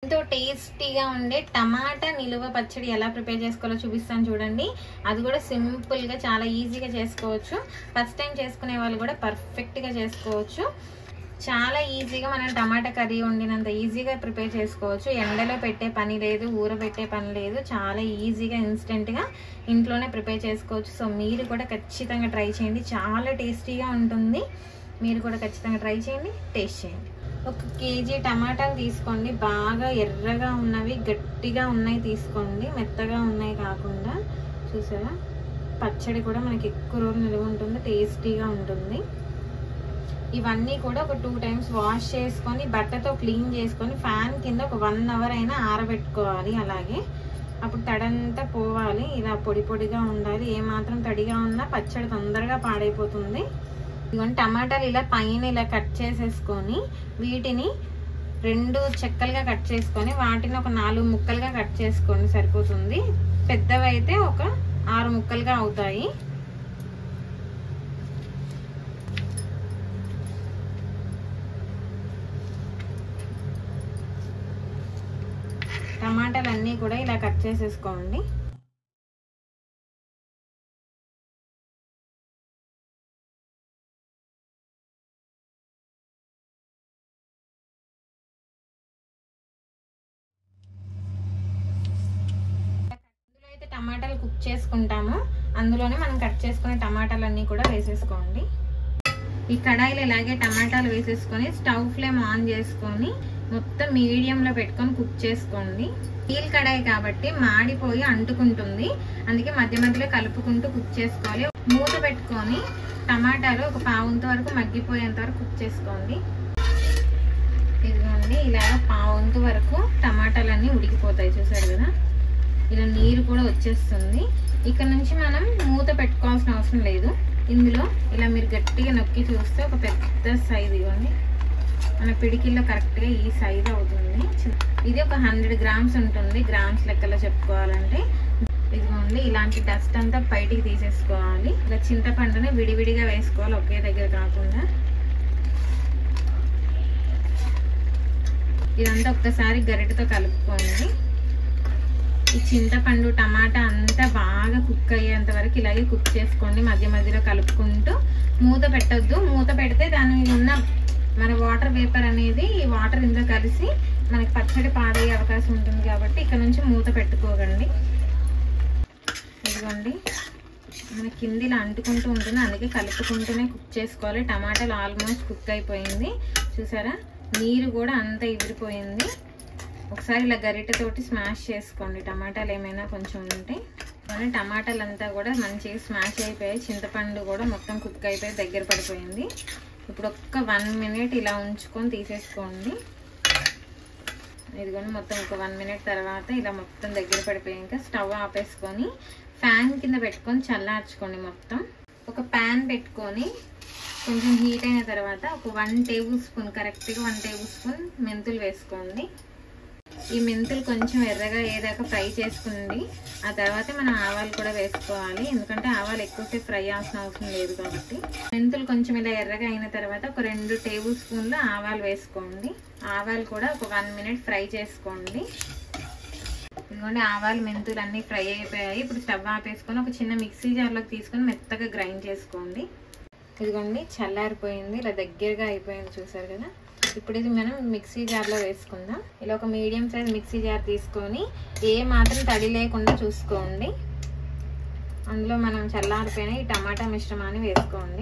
ఎంతో టేస్టీగా ఉండే టమాటా నిలువ పచ్చడి ఎలా ప్రిపేర్ చేసుకోవాలో చూపిస్తాను చూడండి అది కూడా సింపుల్గా చాలా ఈజీగా చేసుకోవచ్చు ఫస్ట్ టైం చేసుకునే వాళ్ళు కూడా పర్ఫెక్ట్గా చేసుకోవచ్చు చాలా ఈజీగా మనం టమాటా కర్రీ వండినంత ఈజీగా ప్రిపేర్ చేసుకోవచ్చు ఎండలో పెట్టే పని లేదు ఊరబెట్టే పని లేదు చాలా ఈజీగా ఇన్స్టెంట్గా ఇంట్లోనే ప్రిపేర్ చేసుకోవచ్చు సో మీరు కూడా ఖచ్చితంగా ట్రై చేయండి చాలా టేస్టీగా ఉంటుంది మీరు కూడా ఖచ్చితంగా ట్రై చేయండి టేస్ట్ చేయండి ఒక కేజీ టమాటాలు తీసుకోండి బాగా ఎర్రగా ఉన్నవి గట్టిగా ఉన్నాయి తీసుకోండి మెత్తగా ఉన్నాయి కాకుండా చూసారా పచ్చడి కూడా మనకి ఎక్కువ రోజులు నిలువ ఉంటుంది టేస్టీగా ఉంటుంది ఇవన్నీ కూడా ఒక టూ టైమ్స్ వాష్ చేసుకొని బట్టతో క్లీన్ చేసుకొని ఫ్యాన్ కింద ఒక వన్ అవర్ అయినా ఆరబెట్టుకోవాలి అలాగే అప్పుడు తడంతా పోవాలి ఇలా పొడి పొడిగా ఉండాలి ఏమాత్రం తడిగా ఉన్నా పచ్చడి తొందరగా పాడైపోతుంది ఇదిగోండి టమాటాలు ఇలా పైన ఇలా కట్ చేసేసుకొని వీటిని రెండు చెక్కలుగా కట్ చేసుకొని వాటిని ఒక నాలుగు ముక్కలుగా కట్ చేసుకోండి సరిపోతుంది పెద్దవైతే ఒక ఆరు ముక్కలుగా అవుతాయి టమాటాలు అన్నీ కూడా ఇలా కట్ చేసేసుకోండి అందులో అయితే టమాటాలు కుక్ చేసుకుంటాము అందులోనే మనం కట్ చేసుకునే టమాటాలన్నీ కూడా వేసేసుకోండి ఈ కడాయిలో ఇలాగే టమాటాలు వేసేసుకొని స్టవ్ ఫ్లేమ్ ఆన్ చేసుకొని మొత్తం మీడియంలో పెట్టుకొని కుక్ చేసుకోండి స్టీల్ కడాయి కాబట్టి మాడిపోయి అంటుకుంటుంది అందుకే మధ్య మధ్యలో కలుపుకుంటూ కుక్ చేసుకోవాలి మూత పెట్టుకొని టమాటాలు ఒక పావుంత వరకు మగ్గిపోయేంత వరకు కుక్ చేసుకోండి ఇదిగోండి ఇలాగ పావుంతు వరకు టమాటాలన్నీ ఉడికిపోతాయి చూసారు కదా ఇలా నీరు కూడా వచ్చేస్తుంది ఇక్కడ నుంచి మనం మూత పెట్టుకోవాల్సిన అవసరం లేదు ఇందులో ఇలా మీరు గట్టిగా నొక్కి చూస్తే ఒక పెద్ద సైజు ఇవ్వండి మన పిడికిల్లో కరెక్ట్గా ఈ సైజ్ అవుతుంది ఇది ఒక హండ్రెడ్ గ్రామ్స్ ఉంటుంది గ్రామ్స్ లెక్కలో చెప్పుకోవాలంటే ఇదిగోండి ఇలాంటి డస్ట్ అంతా బయటికి తీసేసుకోవాలి ఇలా చింతపండుని విడివిడిగా వేసుకోవాలి ఒకే దగ్గర కాకుండా ఇదంతా ఒక్కసారి గరిటతో కలుపుకోండి ఈ చింతపండు టమాటా అంతా బాగా కుక్ అయ్యేంత వరకు ఇలాగే కుక్ చేసుకోండి మధ్య మధ్యలో కలుపుకుంటూ మూత పెట్టొద్దు మూత పెడితే దాని మీద ఉన్న మన వాటర్ వేపర్ అనేది ఈ వాటర్ ఇందులో కలిసి మనకి పచ్చడి పాడయ్యే అవకాశం ఉంటుంది కాబట్టి ఇక్కడ నుంచి మూత పెట్టుకోకండి ఇదిగోండి మన కింది ఇలా అంటుకుంటూ ఉంటుంది అందుకే కలుపుకుంటూనే కుక్ చేసుకోవాలి టమాటాలు ఆల్మోస్ట్ కుక్ అయిపోయింది చూసారా నీరు కూడా అంతా ఎగిరిపోయింది ఒకసారి ఇలా గరిటెతోటి స్మాష్ చేసుకోండి టమాటాలు ఏమైనా కొంచెం ఉంటే కానీ టమాటాలు అంతా కూడా మంచిగా స్మాష్ అయిపోయాయి చింతపండు కూడా మొత్తం కుక్ అయిపోయి దగ్గర పడిపోయింది ఇప్పుడు ఒక్క వన్ మినిట్ ఇలా ఉంచుకొని తీసేసుకోండి ఇదిగోండి మొత్తం ఒక వన్ మినిట్ తర్వాత ఇలా మొత్తం దగ్గర పడిపోయాక స్టవ్ ఆపేసుకొని ఫ్యాన్ కింద పెట్టుకొని చల్లార్చుకోండి మొత్తం ఒక ప్యాన్ పెట్టుకొని కొంచెం హీట్ అయిన తర్వాత ఒక వన్ టేబుల్ స్పూన్ కరెక్ట్గా వన్ టేబుల్ స్పూన్ మెంతులు వేసుకోండి ఈ మెంతులు కొంచెం ఎర్రగా అయ్యేదాకా ఫ్రై చేసుకుంది ఆ తర్వాత మనం ఆవాలు కూడా వేసుకోవాలి ఎందుకంటే ఆవాలు ఎక్కువసేపు ఫ్రై అవసరం అవసరం లేదు కాబట్టి మెంతులు కొంచెం ఇలా ఎర్రగా అయిన తర్వాత ఒక రెండు టేబుల్ స్పూన్లు ఆవాలు వేసుకోండి ఆవాలు కూడా ఒక వన్ మినిట్ ఫ్రై చేసుకోండి ఇదిగోండి ఆవాలు మెంతులు అన్నీ ఫ్రై అయిపోయాయి ఇప్పుడు స్టవ్ ఆపేసుకొని ఒక చిన్న మిక్సీ జార్లోకి తీసుకొని మెత్తగా గ్రైండ్ చేసుకోండి ఇదిగోండి చల్లారిపోయింది ఇలా దగ్గరగా అయిపోయింది చూసారు కదా ఇప్పుడు ఇది మనం మిక్సీ జార్లో వేసుకుందాం ఇలా ఒక మీడియం సైజ్ మిక్సీ జార్ తీసుకొని ఏ మాత్రం తడి లేకుండా చూసుకోండి అందులో మనం చల్లారిపోయిన ఈ టమాటా మిశ్రమాన్ని వేసుకోండి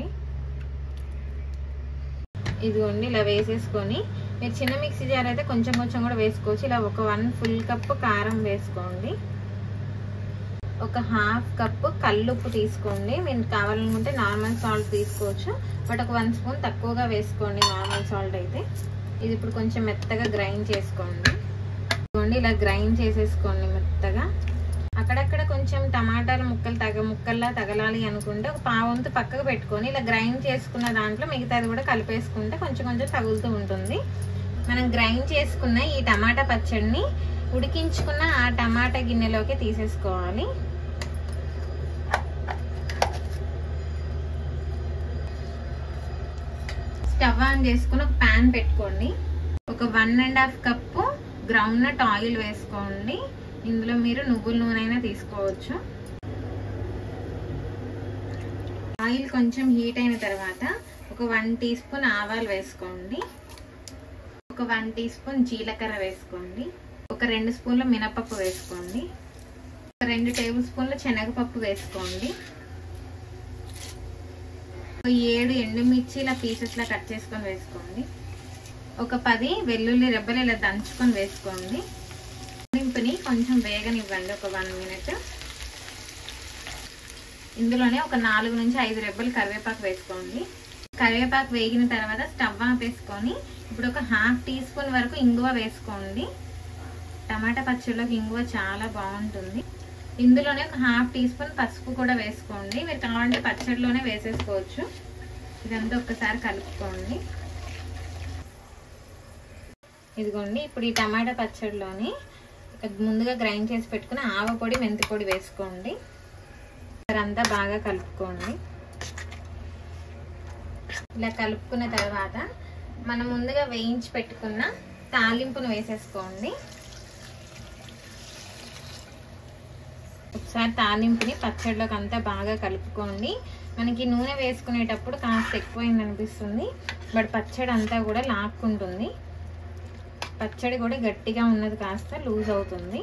ఇదిగోండి ఇలా వేసేసుకొని మీరు చిన్న మిక్సీ జార్ అయితే కొంచెం కొంచెం కూడా వేసుకోవచ్చు ఇలా ఒక వన్ ఫుల్ కప్పు కారం వేసుకోండి ఒక హాఫ్ కప్పు కల్లుప్పు తీసుకోండి మీరు కావాలనుకుంటే నార్మల్ సాల్ట్ తీసుకోవచ్చు బట్ ఒక వన్ స్పూన్ తక్కువగా వేసుకోండి నార్మల్ సాల్ట్ అయితే ఇది ఇప్పుడు కొంచెం మెత్తగా గ్రైండ్ చేసుకోండి ఇదిగోండి ఇలా గ్రైండ్ చేసేసుకోండి మెత్తగా అక్కడక్కడ కొంచెం టమాటాల ముక్కలు తగ ముక్కల్లా తగలాలి అనుకుంటే ఒక పావంతు పక్కకు పెట్టుకొని ఇలా గ్రైండ్ చేసుకున్న దాంట్లో మిగతాది కూడా కలిపేసుకుంటే కొంచెం కొంచెం తగులుతూ ఉంటుంది మనం గ్రైండ్ చేసుకున్న ఈ టమాటా పచ్చడిని ఉడికించుకున్న ఆ టమాటా గిన్నెలోకి తీసేసుకోవాలి స్టవ్ ఆన్ చేసుకుని ఒక ప్యాన్ పెట్టుకోండి ఒక one and half cup groundnut oil వేసుకోండి ఇందులో మీరు నువ్వుల నూనె అయినా తీసుకోవచ్చు ఆయిల్ కొంచెం హీట్ అయిన తర్వాత ఒక వన్ టీ స్పూన్ ఆవాలు వేసుకోండి ఒక వన్ టీ స్పూన్ జీలకర్ర వేసుకోండి ఒక రెండు స్పూన్ల మినపప్పు వేసుకోండి ఒక రెండు టేబుల్ స్పూన్ల శనగపప్పు వేసుకోండి ఒక ఏడు ఎండుమిర్చి ఇలా పీసెస్లా కట్ చేసుకొని వేసుకోండి ఒక పది వెల్లుల్లి రెబ్బలు ఇలా దంచుకొని వేసుకోండి దింపుని కొంచెం వేగనివ్వండి ఒక వన్ మినిట్ ఇందులోనే ఒక నాలుగు నుంచి ఐదు రెబ్బలు కరివేపాకు వేసుకోండి కరివేపాకు వేగిన తర్వాత స్టవ్ ఆపేసుకొని ఇప్పుడు ఒక హాఫ్ టీ స్పూన్ వరకు ఇంగువ వేసుకోండి టమాటా పచ్చడిలోకి ఇంగువ చాలా బాగుంటుంది ఇందులోనే ఒక హాఫ్ టీ స్పూన్ పసుపు కూడా వేసుకోండి మీరు కావాలంటే పచ్చడిలోనే వేసేసుకోవచ్చు ఇదంతా ఒక్కసారి కలుపుకోండి ఇదిగోండి ఇప్పుడు ఈ టమాటా పచ్చడిలోని ముందుగా గ్రైండ్ చేసి పెట్టుకుని ఆవ పొడి మెంతి పొడి వేసుకోండి అంతా బాగా కలుపుకోండి ఇలా కలుపుకున్న తర్వాత మనం ముందుగా వేయించి పెట్టుకున్న తాలింపును వేసేసుకోండి ఒకసారి తాలింపుని పచ్చడిలోకి అంతా బాగా కలుపుకోండి మనకి నూనె వేసుకునేటప్పుడు కాస్త ఎక్కువైంది అనిపిస్తుంది బట్ పచ్చడి అంతా కూడా లాక్కుంటుంది పచ్చడి కూడా గట్టిగా ఉన్నది కాస్త లూజ్ అవుతుంది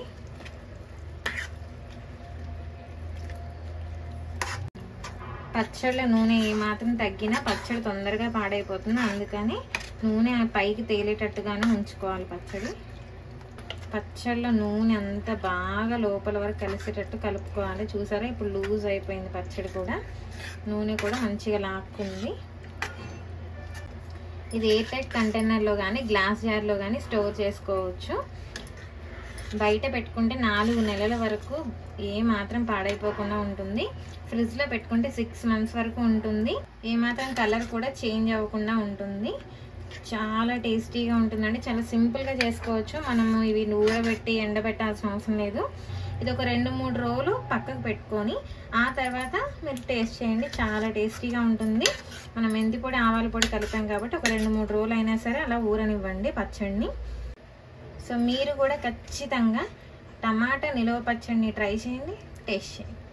పచ్చళ్ళ నూనె ఏమాత్రం తగ్గినా పచ్చడి తొందరగా పాడైపోతుంది అందుకని నూనె పైకి తేలేటట్టుగానే ఉంచుకోవాలి పచ్చడి పచ్చళ్ళ నూనె అంతా బాగా లోపల వరకు కలిసేటట్టు కలుపుకోవాలి చూసారా ఇప్పుడు లూజ్ అయిపోయింది పచ్చడి కూడా నూనె కూడా మంచిగా లాక్కుంది ఇది ఎయిర్ టైట్ కంటైనర్లో కానీ గ్లాస్ జార్లో కానీ స్టోర్ చేసుకోవచ్చు బయట పెట్టుకుంటే నాలుగు నెలల వరకు ఏ మాత్రం పాడైపోకుండా ఉంటుంది ఫ్రిడ్జ్లో పెట్టుకుంటే సిక్స్ మంత్స్ వరకు ఉంటుంది ఏ మాత్రం కలర్ కూడా చేంజ్ అవ్వకుండా ఉంటుంది చాలా టేస్టీగా ఉంటుందండి చాలా సింపుల్గా చేసుకోవచ్చు మనము ఇవి ఊరబెట్టి ఎండబెట్టాల్సిన అవసరం లేదు ఇది ఒక రెండు మూడు రోజులు పక్కకు పెట్టుకొని ఆ తర్వాత మీరు టేస్ట్ చేయండి చాలా టేస్టీగా ఉంటుంది మనం మెంతి పొడి ఆవాల పొడి కలిపాం కాబట్టి ఒక రెండు మూడు రోజులు అయినా సరే అలా ఊరనివ్వండి పచ్చడిని సో మీరు కూడా ఖచ్చితంగా టమాటా నిలవ పచ్చడిని ట్రై చేయండి టేస్ట్ చేయండి